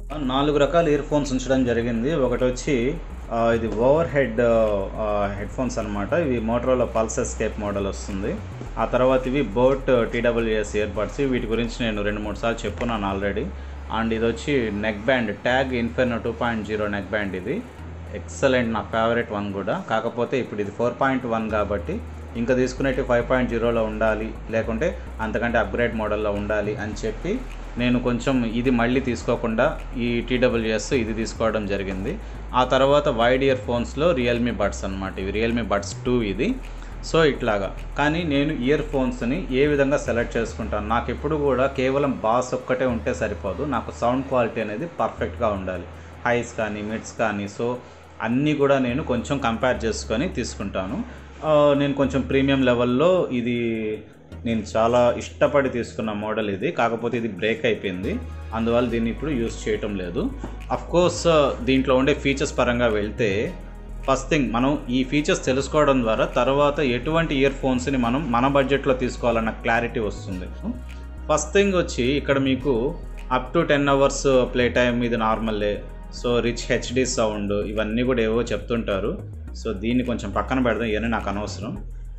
నాలుగు రకాల ear phones ఉంచడం జరిగింది ఒకటి వచ్చి ఆ, ఇది ఓవర్ హెడ్ హెడ్ ఫోన్స్ అనమాట ఇవి మోటరోలా పల్స్ ఎస్కేప్ మోడల్ వస్తుంది ఆ తర్వాత ఇవి బోట్ టీడబ్ల్యూఎస్ ఇయర్ బడ్స్ వీటి గురించి నేను రెండు మూడు సార్లు చెప్పున్నాను ఆల్రెడీ అండ్ ఇది వచ్చి neck band tag Inferno two point zero neck band ఇది ఎక్సలెంట్ నా ఫేవరెట్ వన్ కూడా కాకపోతే ఇప్పుడు ఇది ఫోర్ పాయింట్ వన్ కాబట్టి ఇంకా తీసుకునేటి ఫైవ్ పాయింట్ జీరోలో ఉండాలి లేకుంటే అంతకంటే అప్గ్రేడ్ మోడల్లో ఉండాలి అని చెప్పి నేను కొంచెం ఇది మళ్ళీ తీసుకోకుండా ఈ టీడబ్ల్యూఎస్ ఇది తీసుకోవడం జరిగింది ఆ తర్వాత వైడ్ ఇయర్ ఫోన్స్లో రియల్మీ బడ్స్ అనమాట ఇవి రియల్మీ బడ్స్ టూ ఇది సో ఇట్లాగా కానీ నేను ఇయర్ ఫోన్స్ని ఏ విధంగా సెలెక్ట్ చేసుకుంటాను నాకు ఎప్పుడు కూడా కేవలం బాస్ ఒక్కటే ఉంటే సరిపోదు నాకు సౌండ్ క్వాలిటీ అనేది పర్ఫెక్ట్గా ఉండాలి హైస్ కానీ మిడ్స్ కానీ సో అన్నీ కూడా నేను కొంచెం కంపేర్ చేసుకొని తీసుకుంటాను ఆ, నేను కొంచెం ప్రీమియం లెవెల్లో ఇది నేను చాలా ఇష్టపడి తీసుకున్న మోడల్ ఇది కాకపోతే ఇది బ్రేక్ అయిపోయింది అందువల్ల దీన్ని ఇప్పుడు యూస్ చేయటం లేదు అఫ్ కోర్స్ దీంట్లో ఉండే ఫీచర్స్ పరంగా వెళ్తే ఫస్ట్ థింగ్ మనం ఈ ఫీచర్స్ తెలుసుకోవడం ద్వారా తర్వాత ఎటువంటి ఇయర్ ఫోన్స్ని మనం మన బడ్జెట్లో తీసుకోవాలన్న క్లారిటీ వస్తుంది ఫస్ట్ థింగ్ వచ్చి ఇక్కడ మీకు up to ten hours play time ఇది నార్మల్లే సో రిచ్ హెచ్డి సౌండ్ ఇవన్నీ కూడా ఏవో చెప్తుంటారు సో దీన్ని కొంచెం పక్కన పెడదాం ఇవన్నీ నాకు అనవసరం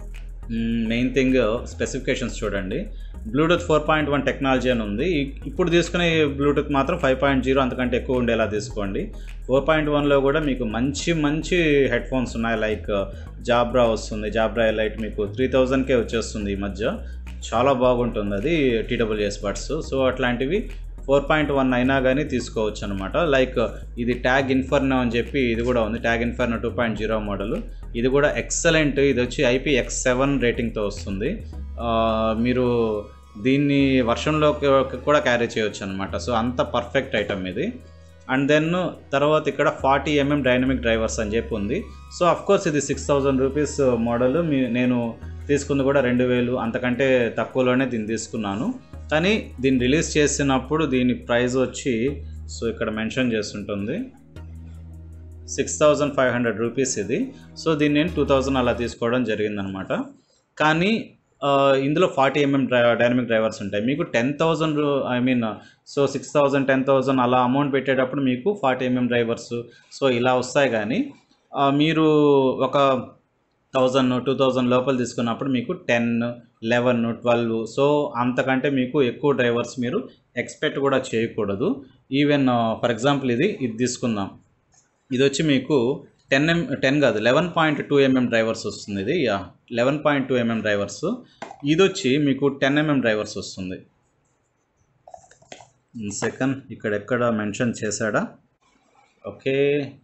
మెయిన్ థింగ్ స్పెసిఫికేషన్స్ చూడండి Bluetooth four point one technology అని ఉంది ఇ- ఇప్పుడు తీసుకునే బ్లూటూత్ మాత్రం ఫైవ్ పాయింట్ జీరో అంతకంటే ఎక్కువ ఉండేలా తీసుకోండి ఫోర్ పాయింట్ వన్లో కూడా మీకు మంచి మంచి హెడ్ ఫోన్స్ ఉన్నాయి లైక్ జాబ్రా వస్తుంది జాబ్రా ఎలైట్ మీకు త్రీ థౌజండ్కే వచ్చేస్తుంది ఈ మధ్య చాలా బాగుంటుంది అది టీడబ్ల్యూఎస్ బడ్స్ సో అట్లాంటివి ఫోర్ పాయింట్ వన్ అయినా కానీ తీసుకోవచ్చు అనమాట లైక్ ఇది ట్యాగ్ ఇన్ఫర్నో అని చెప్పి ఇది కూడా ఉంది tag Inferno two point zero model ఇది కూడా ఎక్సలెంట్ ఇది వచ్చి ఐపీ ఎక్స్ సెవెన్ రేటింగ్తో వస్తుంది ఆ, మీరు దీన్ని వర్షంలో కూడా క్యారీ చేయొచ్చు అనమాట సో అంత పర్ఫెక్ట్ ఐటమ్ ఇది అండ్ దెన్ తర్వాత ఇక్కడ ఫార్టీ ఎంఎం డైనమిక్ డ్రైవర్స్ అని చెప్పి ఉంది సో అఫ్ కోర్స్ ఇది సిక్స్ థౌజండ్ రూపీస్ మోడల్ మీ నేను తీసుకుంది కూడా రెండు వేలు అంతకంటే తక్కువలోనే దీన్ని తీసుకున్నాను కానీ దీన్ని రిలీజ్ చేసినప్పుడు దీని ప్రైస్ వచ్చి సో ఇక్కడ మెన్షన్ చేస్తుంటుంది six thousand five hundred rupees ఇది సో దీన్ని నేను టూ థౌజండ్ అలా తీసుకోవడం జరిగిందనమాట కానీ ఆ, ఇందులో forty mm dry dynamic drivers ఉంటాయి మీకు ten thousand I mean so six thousand ten thousand అలా అమౌంట్ పెట్టేటప్పుడు మీకు ఫార్టీ ఎంఎం డ్రైవర్స్ సో ఇలా వస్తాయి కానీ ఆ, మీరు ఒక థౌజండ్ టూ థౌజండ్ లోపల తీసుకున్నప్పుడు మీకు టెన్ లెవెన్ ట్వెల్వ్ సో అంతకంటే మీకు ఎక్కువ డ్రైవర్స్ మీరు ఎక్స్పెక్ట్ కూడా చేయకూడదు ఈవెన్ ఫర్ ఎగ్జాంపుల్ ఇది ఇది తీసుకుందాం ఇది వచ్చి మీకు టెన్ ఎం టెన్ కాదు eleven point two mm drivers వస్తుంది ఇది yeah eleven point two mm drivers ఇది వచ్చి మీకు టెన్ ఎంఎం డ్రైవర్స్ వస్తుంది సెకండ్ ఇక్కడ ఎక్కడ మెన్షన్ చేశాడా ఓకే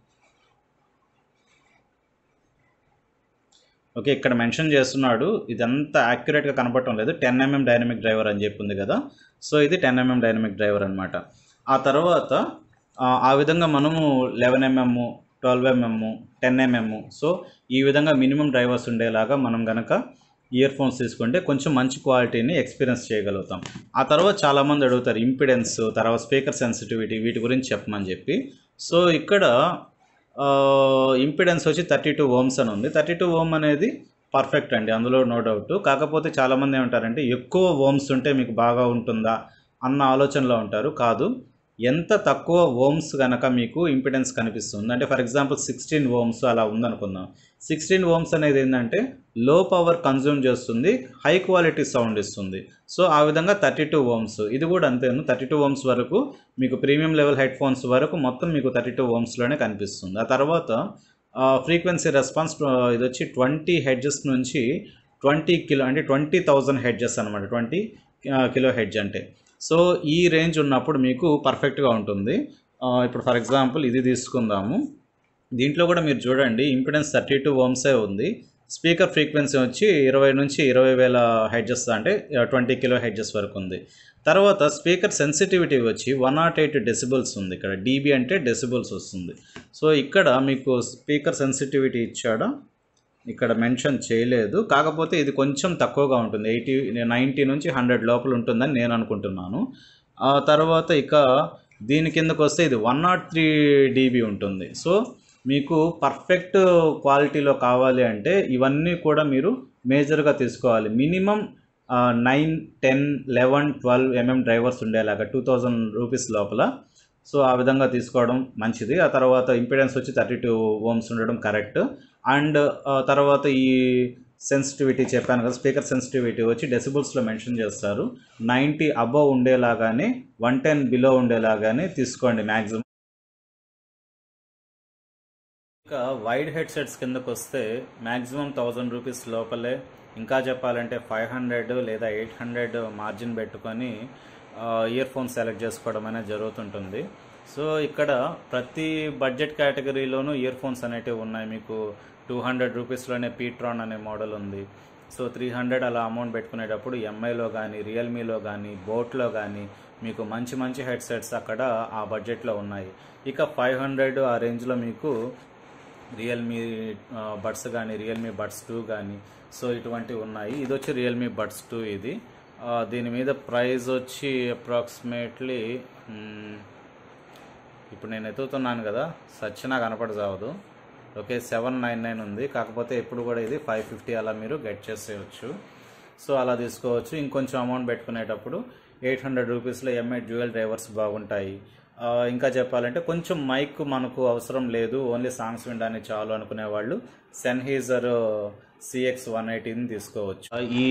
ఓకే ఇక్కడ మెన్షన్ చేస్తున్నాడు ఇదంతా యాక్యురేట్గా కనపడటం లేదు టెన్ ఎంఎం డైనమిక్ డ్రైవర్ అని చెప్పి ఉంది కదా సో ఇది టెన్ ఎంఎం డైనమిక్ డ్రైవర్ అనమాట ఆ తర్వాత ఆ, ఆ విధంగా మనము eleven mm twelve mm ten mm so ఈ విధంగా మినిమం డ్రైవర్స్ ఉండేలాగా మనం గనక ఇయర్ ఫోన్స్ తీసుకుంటే కొంచెం మంచి క్వాలిటీని ఎక్స్పీరియన్స్ చేయగలుగుతాం ఆ తర్వాత చాలామంది అడుగుతారు ఇంపిడెన్స్ తర్వాత స్పీకర్ సెన్సిటివిటీ వీటి గురించి చెప్పమని చెప్పి సో ఇక్కడ ఇంపిడెన్స్ వచ్చి థర్టీ టూ ఓమ్స్ అని ఉంది థర్టీ టూ ఓమ్ అనేది పర్ఫెక్ట్ అండి అందులో నో డౌట్ కాకపోతే చాలామంది ఏమంటారంటే ఎక్కువ ఓమ్స్ ఉంటే మీకు బాగా ఉంటుందా అన్న ఆలోచనలో ఉంటారు కాదు ఎంత తక్కువ ఓమ్స్ కనుక మీకు ఇంపిడెన్స్ కనిపిస్తుంది అంటే ఫర్ ఎగ్జాంపుల్ సిక్స్టీన్ ఓమ్స్ అలా ఉందనుకుందాం సిక్స్టీన్ ఓమ్స్ అనేది ఏంటంటే లో పవర్ కన్జ్యూమ్ చేస్తుంది హై క్వాలిటీ సౌండ్ ఇస్తుంది సో ఆ విధంగా థర్టీ టూ ఓమ్స్ ఇది కూడా అంతేను థర్టీ టూ ఓమ్స్ వరకు మీకు ప్రీమియం లెవెల్ హెడ్ ఫోన్స్ వరకు మొత్తం మీకు థర్టీ టూ ఓమ్స్లోనే కనిపిస్తుంది ఆ తర్వాత ఫ్రీక్వెన్సీ రెస్పాన్స్ ఇది వచ్చి ట్వంటీ హెడ్జెస్ నుంచి ట్వంటీ కిలో అంటే ట్వంటీ థౌజండ్ హెడ్జెస్ అనమాట ట్వంటీ కిలో హెడ్జ్ అంటే సో ఈ రేంజ్ ఉన్నప్పుడు మీకు పర్ఫెక్ట్గా ఉంటుంది ఆ, ఇప్పుడు ఫర్ ఎగ్జాంపుల్ ఇది తీసుకుందాము దీంట్లో కూడా మీరు చూడండి ఇంపిడెన్స్ థర్టీ టూ ఓమ్సే ఉంది స్పీకర్ ఫ్రీక్వెన్సీ వచ్చి ఇరవై నుంచి ఇరవై వేల హెడ్జెస్ అంటే ట్వంటీ కిలో హెడ్జెస్ వరకు ఉంది తర్వాత స్పీకర్ సెన్సిటివిటీ వచ్చి వన్ నాట్ ఎయిట్ డెసిబుల్స్ ఉంది ఇక్కడ డీబీ అంటే డెసిబుల్స్ వస్తుంది సో ఇక్కడ మీకు స్పీకర్ సెన్సిటివిటీ ఇచ్చాడా ఇక్కడ మెన్షన్ చేయలేదు కాకపోతే ఇది కొంచెం తక్కువగా ఉంటుంది ఎయిటీ నైంటీ నుంచి హండ్రెడ్ లోపల ఉంటుందని నేను అనుకుంటున్నాను ఆ తర్వాత ఇక దీని కిందకు వస్తే ఇది వన్ నాట్ త్రీ డీబీ ఉంటుంది సో మీకు పర్ఫెక్ట్ క్వాలిటీలో కావాలి అంటే ఇవన్నీ కూడా మీరు మేజర్గా తీసుకోవాలి minimum nine ten eleven twelve mm drivers ఉండేలాగా టూ థౌజండ్ రూపీస్ లోపల సో ఆ విధంగా తీసుకోవడం మంచిది ఆ తర్వాత ఇంపిడెన్స్ వచ్చి థర్టీ టూ ఓమ్స్ ఉండడం కరెక్ట్ అండ్ తర్వాత ఈ సెన్సిటివిటీ చెప్పాను కదా స్పీకర్ సెన్సిటివిటీ వచ్చి డెసిబుల్స్లో మెన్షన్ చేస్తారు నైంటీ అబవ్ ఉండేలాగానే వన్ టెన్ బిలో ఉండేలాగానే తీసుకోండి మ్యాక్సిమం ఇంకా వైడ్ హెడ్సెట్స్ కిందకు వస్తే మ్యాక్సిమం థౌజండ్ రూపీస్ లోపలే ఇంకా చెప్పాలంటే ఫైవ్ హండ్రెడ్ లేదా ఎయిట్ హండ్రెడ్ మార్జిన్ పెట్టుకొని ఇయర్ ఫోన్స్ సెలెక్ట్ చేసుకోవడం అనేది జరుగుతుంటుంది సో ఇక్కడ ప్రతి బడ్జెట్ కేటగిరీలోనూ ఇయర్ ఫోన్స్ అనేటివి ఉన్నాయి మీకు టూ హండ్రెడ్ రూపీస్లోనే పీట్రాన్ అనే మోడల్ ఉంది సో త్రీ హండ్రెడ్ అలా అమౌంట్ పెట్టుకునేటప్పుడు ఎంఐలో కానీ రియల్మీలో కానీ బోట్లో కానీ మీకు మంచి మంచి హెడ్సెట్స్ అక్కడ ఆ బడ్జెట్లో ఉన్నాయి ఇక ఫైవ్ హండ్రెడ్ ఆ రేంజ్లో మీకు రియల్మీ బడ్స్ కానీ రియల్మీ బడ్స్ టూ కానీ సో ఇటువంటివి ఉన్నాయి ఇది వచ్చి రియల్మీ బడ్స్ టూ ఇది ఆ, దీని మీద ప్రైస్ వచ్చి అప్రాక్సిమేట్లీ ఇప్పుడు నేను ఎత్తుతున్నాను కదా సచ్చినా కనపడజావదు ఓకే సెవెన్ నైన్ నైన్ ఉంది కాకపోతే ఇప్పుడు కూడా ఇది ఫైవ్ ఫిఫ్టీ అలా మీరు గెట్ చేసేయచ్చు సో అలా తీసుకోవచ్చు ఇంకొంచెం అమౌంట్ పెట్టుకునేటప్పుడు ఎయిట్ హండ్రెడ్ రూపీస్లో ఎంఐ డ్యూయల్ డ్రైవర్స్ బాగుంటాయి ఆ, ఇంకా చెప్పాలంటే కొంచెం మైక్ మనకు అవసరం లేదు ఓన్లీ సాంగ్స్ వినడానికి చాలు అనుకునే వాళ్ళు సెన్హీజర్ సిఎక్స్ వన్ ఎయిటీని తీసుకోవచ్చు ఆ, ఈ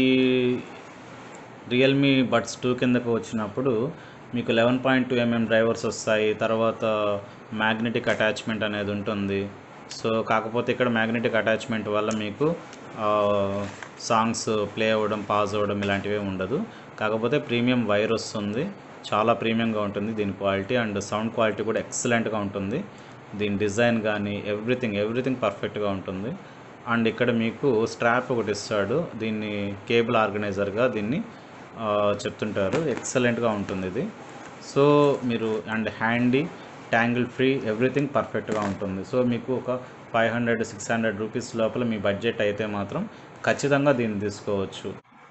రియల్మీ బడ్స్ టూ కిందకు వచ్చినప్పుడు మీకు eleven point two mm drivers వస్తాయి తర్వాత మ్యాగ్నెటిక్ అటాచ్మెంట్ అనేది ఉంటుంది సో కాకపోతే ఇక్కడ మ్యాగ్నెటిక్ అటాచ్మెంట్ వల్ల మీకు సాంగ్స్ ప్లే అవ్వడం పాజ్ అవ్వడం ఇలాంటివి ఉండదు కాకపోతే ప్రీమియం వైర్ వస్తుంది చాలా ప్రీమియంగా ఉంటుంది దీని క్వాలిటీ అండ్ సౌండ్ క్వాలిటీ కూడా ఎక్సలెంట్గా ఉంటుంది దీని డిజైన్ కానీ ఎవ్రీథింగ్ ఎవ్రీథింగ్ పర్ఫెక్ట్గా ఉంటుంది అండ్ ఇక్కడ మీకు స్ట్రాప్ ఒకటి ఇస్తాడు దీన్ని కేబుల్ ఆర్గనైజర్గా దీన్ని ఆ, చెప్తుంటారు ఎక్సలెంట్గా ఉంటుంది ఇది సో మీరు and handy tangle free everything పర్ఫెక్ట్గా ఉంటుంది సో మీకు ఒక five hundred six hundred rupees లోపల మీ బడ్జెట్ అయితే మాత్రం ఖచ్చితంగా దీన్ని తీసుకోవచ్చు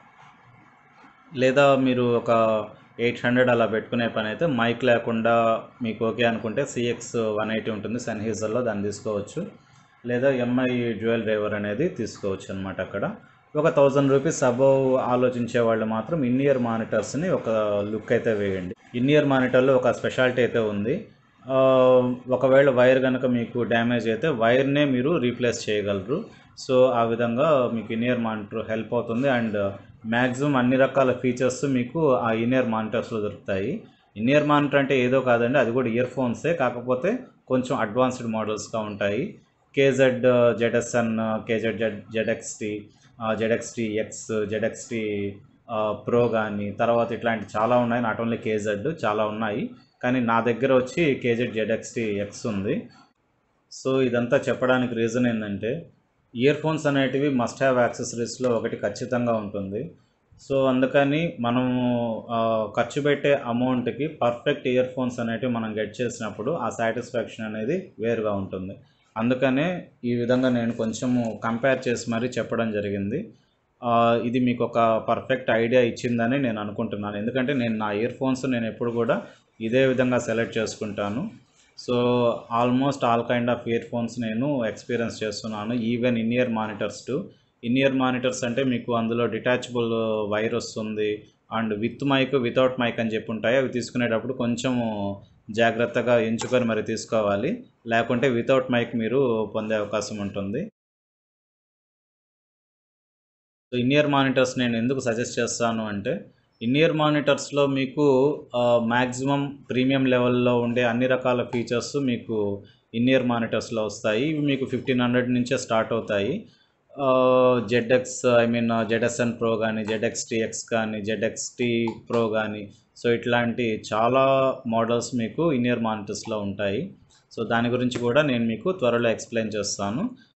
లేదా మీరు ఒక ఎయిట్ హండ్రెడ్ అలా పెట్టుకునే పని అయితే మైక్ లేకుండా మీకు ఓకే అనుకుంటే సిఎక్స్ వన్ ఎయిటీ ఉంటుంది సన్హీజర్లో దాన్ని తీసుకోవచ్చు లేదా ఎంఐ డ్యూయల్ డ్రైవర్ అనేది తీసుకోవచ్చు అనమాట అక్కడ ఒక థౌజండ్ రూపీస్ అబవ్ ఆలోచించే వాళ్ళు మాత్రం ఇన్ ఇయర్ మానిటర్స్ని ఒక లుక్ అయితే వేయండి ఇన్ ఇయర్ మానిటర్లో ఒక స్పెషాలిటీ అయితే ఉంది ఆ, ఒకవేళ వైర్ కనుక మీకు డ్యామేజ్ అయితే వైర్నే మీరు రీప్లేస్ చేయగలరు సో ఆ విధంగా మీకు ఇన్ ఇయర్ మానిటర్ హెల్ప్ అవుతుంది అండ్ మ్యాక్సిమం అన్ని రకాల ఫీచర్స్ మీకు ఆ ఇన్ ఇయర్ మానిటర్స్లో దొరుకుతాయి ఇన్ ఇయర్ మానిటర్ అంటే ఏదో కాదండి అది కూడా ఇయర్ ఫోన్సే కాకపోతే కొంచెం అడ్వాన్స్డ్ మోడల్స్గా ఉంటాయి KZ ZSN KZ Z ZXT ZXT X ZXT pro కానీ తర్వాత ఇట్లాంటి చాలా ఉన్నాయి నాట్ ఓన్లీ కేజెడ్ చాలా ఉన్నాయి కానీ నా దగ్గర వచ్చి కేజెడ్ జెడ్ఎక్స్టీ ఎక్స్ ఉంది సో ఇదంతా చెప్పడానికి రీజన్ ఏంటంటే ఇయర్ ఫోన్స్ అనేటివి మస్ట్ హ్యావ్ యాక్సెసరీస్లో ఒకటి ఖచ్చితంగా ఉంటుంది సో అందుకని మనము ఆ, ఖర్చు పెట్టే అమౌంట్కి పర్ఫెక్ట్ ఇయర్ ఫోన్స్ అనేటివి మనం గెట్ చేసినప్పుడు ఆ సాటిస్ఫాక్షన్ అనేది వేరుగా ఉంటుంది అందుకనే ఈ విధంగా నేను కొంచెము కంపేర్ చేసి మరీ చెప్పడం జరిగింది ఆ, ఇది మీకు ఒక పర్ఫెక్ట్ ఐడియా ఇచ్చిందని నేను అనుకుంటున్నాను ఎందుకంటే నేను నా ఇయర్ ఫోన్స్ నేను ఎప్పుడు కూడా ఇదే విధంగా సెలెక్ట్ చేసుకుంటాను so almost all kind of earphones నేను ఎక్స్పీరియన్స్ చేస్తున్నాను even in ear monitors to in ear monitors అంటే మీకు అందులో డిటాచబుల్ వైర్ వస్తుంది and with mic without mic అని చెప్పి ఉంటాయి అవి తీసుకునేటప్పుడు కొంచెము జాగ్రత్తగా ఎంచుకొని మరి తీసుకోవాలి లేకుంటే వితౌట్ మైక్ మీరు పొందే అవకాశం ఉంటుంది సో ఇన్ ఇయర్ మానిటర్స్ నేను ఎందుకు సజెస్ట్ చేస్తాను అంటే ఇన్ ఇయర్ మానిటర్స్లో మీకు మ్యాక్సిమం ప్రీమియం లెవెల్లో ఉండే అన్ని రకాల ఫీచర్స్ మీకు ఇన్ ఇయర్ మానిటర్స్లో వస్తాయి ఇవి మీకు ఫిఫ్టీన్ హండ్రెడ్ నుంచే స్టార్ట్ అవుతాయి ZX I mean ZSN pro కానీ జెడ్ఎక్స్ టీఎక్స్ కానీ జెడ్ఎక్స్ టీ ప్రో కానీ సో ఇట్లాంటి చాలా మోడల్స్ మీకు ఇన్ ఇయర్ మానిటర్స్లో ఉంటాయి సో దాని గురించి కూడా నేను మీకు త్వరలో ఎక్స్ప్లెయిన్ చేస్తాను